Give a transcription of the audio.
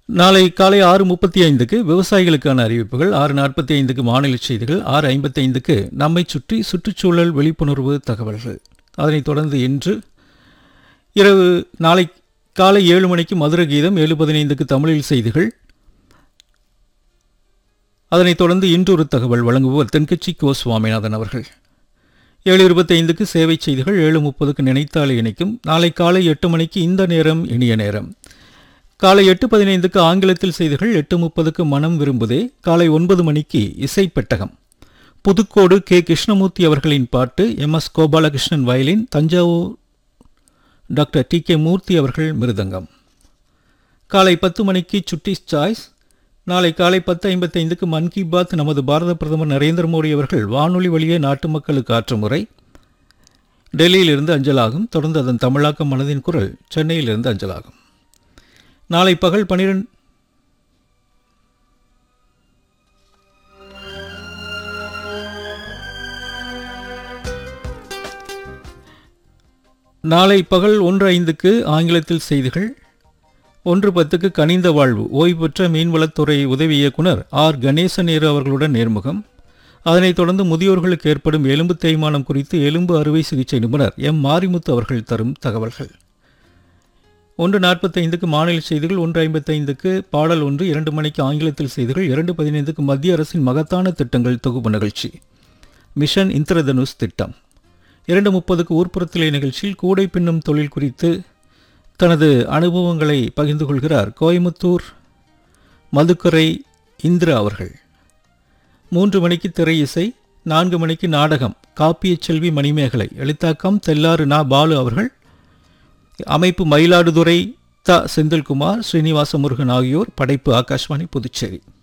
நாளை காலை ஆறு முப்பத்தி ஐந்துக்கு விவசாயிகளுக்கான அறிவிப்புகள் ஆறு நாற்பத்தி ஐந்துக்கு மாநில செய்திகள் ஆறு ஐம்பத்தி ஐந்துக்கு நம்மை சுற்றி சுற்றுச்சூழல் விழிப்புணர்வு தகவல்கள் அதனைத் தொடர்ந்து இன்று இரவு நாளை காலை ஏழு மணிக்கு மதுர கீதம் ஏழு பதினைந்துக்கு தமிழில் செய்திகள் அதனைத் தொடர்ந்து இன்றொரு தகவல் வழங்குவோர் தென்கட்சி கோ சுவாமிநாதன் அவர்கள் ஏழு இருபத்தைந்துக்கு சேவை செய்திகள் ஏழு முப்பதுக்கு நினைத்தாலே இணைக்கும் நாளை காலை எட்டு மணிக்கு இந்த நேரம் இனிய நேரம் காலை எட்டு பதினைந்துக்கு ஆங்கிலத்தில் செய்திகள் எட்டு முப்பதுக்கு மனம் விரும்புதே காலை ஒன்பது மணிக்கு இசை பெட்டகம் புதுக்கோடு கே கிருஷ்ணமூர்த்தி அவர்களின் பாட்டு M S Gopalakrishnan violin Thanjavur doctor T K Murthy அவர்கள் மிருதங்கம் காலை பத்து மணிக்கு சுட்டிஸ் சாய்ஸ் நாளை காலை பத்து ஐம்பத்தைந்துக்கு மன் கி பாத் நமது பாரத பிரதமர் நரேந்திர மோடி அவர்கள் வானொலி வழியே நாட்டு மக்களுக்கு ஆற்றும் முறை டெல்லியிலிருந்து அஞ்சலாகும் தொடர்ந்து அதன் தமிழாக்கம் மனதின் குரல் சென்னையிலிருந்து அஞ்சலாகும் நாளை பகல் பனிரெண்டு நாளை பகல் ஒன்று ஐந்துக்கு ஆங்கிலத்தில் செய்திகள் ஒன்று பத்துக்கு கனிந்த வாழ்வு ஓய்வு பெற்ற மீன்வளத்துறை உதவி இயக்குனர் ஆர் கணேசநேரு அவர்களுடன் நேர்முகம் அதனைத் தொடர்ந்து முதியோர்களுக்கு ஏற்படும் எலும்பு தேய்மானம் குறித்து எலும்பு அறுவை சிகிச்சை நிபுணர் எம் மாரிமுத்து அவர்கள் தரும் தகவல்கள் ஒன்று நாற்பத்தைந்துக்கு மாநில செய்திகள் ஒன்று ஐம்பத்தைந்துக்கு பாடல் ஒன்று இரண்டு மணிக்கு ஆங்கிலத்தில் செய்திகள் இரண்டு பதினைந்துக்கு மத்திய அரசின் மகத்தான திட்டங்கள் தொகுப்பு நிகழ்ச்சி மிஷன் இந்திரதனுஷ் திட்டம் இரண்டு முப்பதுக்கு ஊர்ப்புறத்திலே நிகழ்ச்சியில் கூடை பின்னும் தொழில் குறித்து தனது அனுபவங்களை பகிர்ந்து கொள்கிறார் கோயமுத்தூர் மதுக்கரை இந்திரா அவர்கள் மூன்று மணிக்கு திரை இசை நான்கு மணிக்கு நாடகம் காப்பிய செல்வி மணிமேகலை எழுத்தாக்கம் தெல்லாறு நா பாலு அவர்கள் அமைப்பு மயிலாடுதுறை த செந்தில்குமார் ஸ்ரீனிவாச முருகன் ஆகியோர் படைப்பு ஆகாஷ்வாணி புதுச்சேரி